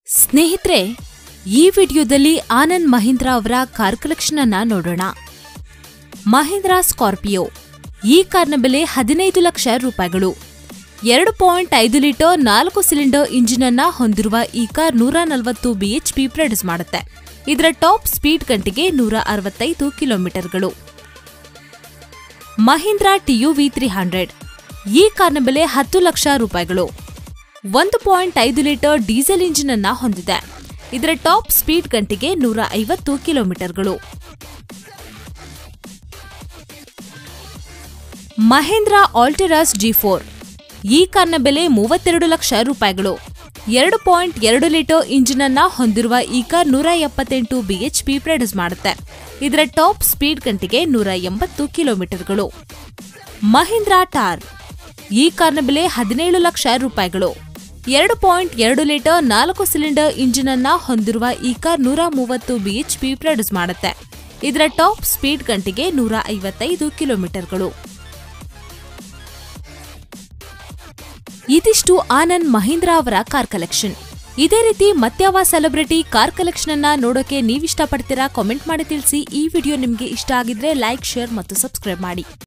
ಸ್ನೇಹಿತರೆ ಈ ವಿಡಿಯೋದಲ್ಲಿ ಆನಂದ್ ಮಹೀಂದ್ರ ಅವರ ಕಾರ್ ಕಲೆಕ್ಷನ್ ಅನ್ನ ನೋಡೋಣ ಮಹೀಂದ್ರ ಸ್ಕಾರ್ಪಿಯೋ ಈ ಕಾರ್ನ ಬೆಲೆ ಹದಿನೈದು ಲಕ್ಷ ರೂಪಾಯಿಗಳು ಎರಡು ಪಾಯಿಂಟ್ ಐದು ಲೀಟರ್ ನಾಲ್ಕು ಸಿಲಿಂಡರ್ ಇಂಜಿನ್ ಅನ್ನ ಹೊಂದಿರುವ ಈ ಕಾರ್ ನೂರ ನಲವತ್ತು ಬಿಎಚ್ಪಿ ಪ್ರೊಡ್ಯೂಸ್ ಮಾಡುತ್ತೆ ಇದರ ಟಾಪ್ ಸ್ಪೀಡ್ ಗಂಟೆಗೆ ನೂರ ಅರವತ್ತೈದು ಕಿಲೋಮೀಟರ್ಗಳು ಮಹೀಂದ್ರ ಟಿಯುವಿ ತ್ರೀ ಹಂಡ್ರೆಡ್ ಈ ಕಾರ್ನ ಬೆಲೆ ಹತ್ತು ಲಕ್ಷ ರೂಪಾಯಿಗಳು ಒಂದು ಪಾಯಿಂಟ್ ಐದು ಲೀಟರ್ ಡೀಸೆಲ್ ಇಂಜಿನ್ ಅನ್ನ ಹೊಂದಿದೆ ಇದರ ಟಾಪ್ ಸ್ಪೀಡ್ ಗಂಟೆಗೆ ನೂರ ಐವತ್ತು ಕಿಲೋಮೀಟರ್ಗಳು ಮಹೇಂದ್ರ ಆಲ್ಟೆರಾಸ್ ಜಿ ಫೋರ್ ಈ ಕಾರ್ನ ಬೆಲೆ ಮೂವತ್ತೆರಡು ಲಕ್ಷ ರೂಪಾಯಿಗಳು ಎರಡು ಪಾಯಿಂಟ್ ಎರಡು ಲೀಟರ್ ಇಂಜಿನ್ ಅನ್ನ ಹೊಂದಿರುವ ಈ ಕಾರ್ ನೂರ ಎಪ್ಪತ್ತೆಂಟು ಬಿಎಚ್ಪಿ ಪ್ರೊಡ್ಯೂಸ್ ಮಾಡುತ್ತೆ ಇದರ ಟಾಪ್ ಸ್ಪೀಡ್ ಗಂಟೆಗೆ ನೂರ ಎಂಬತ್ತು ಕಿಲೋಮೀಟರ್ಗಳು ಮಹೀಂದ್ರ ಟಾರ್ ಈ ಕಾರ್ನ ಬೆಲೆ ಹದಿನೇಳು ಲಕ್ಷ ರೂಪಾಯಿಗಳು ಎರಡು ಪಾಯಿಂಟ್ ಎರಡು ಲೀಟರ್ ನಾಲ್ಕು ಸಿಲಿಂಡರ್ ಇಂಜಿನ್ ಅನ್ನ ಹೊಂದಿರುವ ಈ ಕಾರ್ ನೂರ ಮೂವತ್ತು ಬಿಎಚ್ಪಿ ಪ್ರೊಡ್ಯೂಸ್ ಮಾಡುತ್ತೆ ಇದರ ಟಾಪ್ ಸ್ಪೀಡ್ ಗಂಟೆಗೆ ನೂರ ಐವತ್ತೈದು ಕಿಲೋಮೀಟರ್ಗಳು ಇದಿಷ್ಟು ಆನಂದ್ ಮಹೀಂದ್ರ ಅವರ ಕಾರ್ ಕಲೆಕ್ಷನ್ ಇದೇ ರೀತಿ ಮತ್ಯಾವ ಸೆಲೆಬ್ರಿಟಿ ಕಾರ್ ಕಲೆಕ್ಷನ್ ಅನ್ನ ನೋಡೋಕೆ ನೀವಿಷ್ಟಪಡ್ತೀರಾ ಕಾಮೆಂಟ್ ಮಾಡಿ ತಿಳಿಸಿ ಈ ವಿಡಿಯೋ ನಿಮ್ಗೆ ಇಷ್ಟ ಆಗಿದ್ರೆ ಲೈಕ್ ಶೇರ್ ಮತ್ತು ಸಬ್ಸ್ಕ್ರೈಬ್ ಮಾಡಿ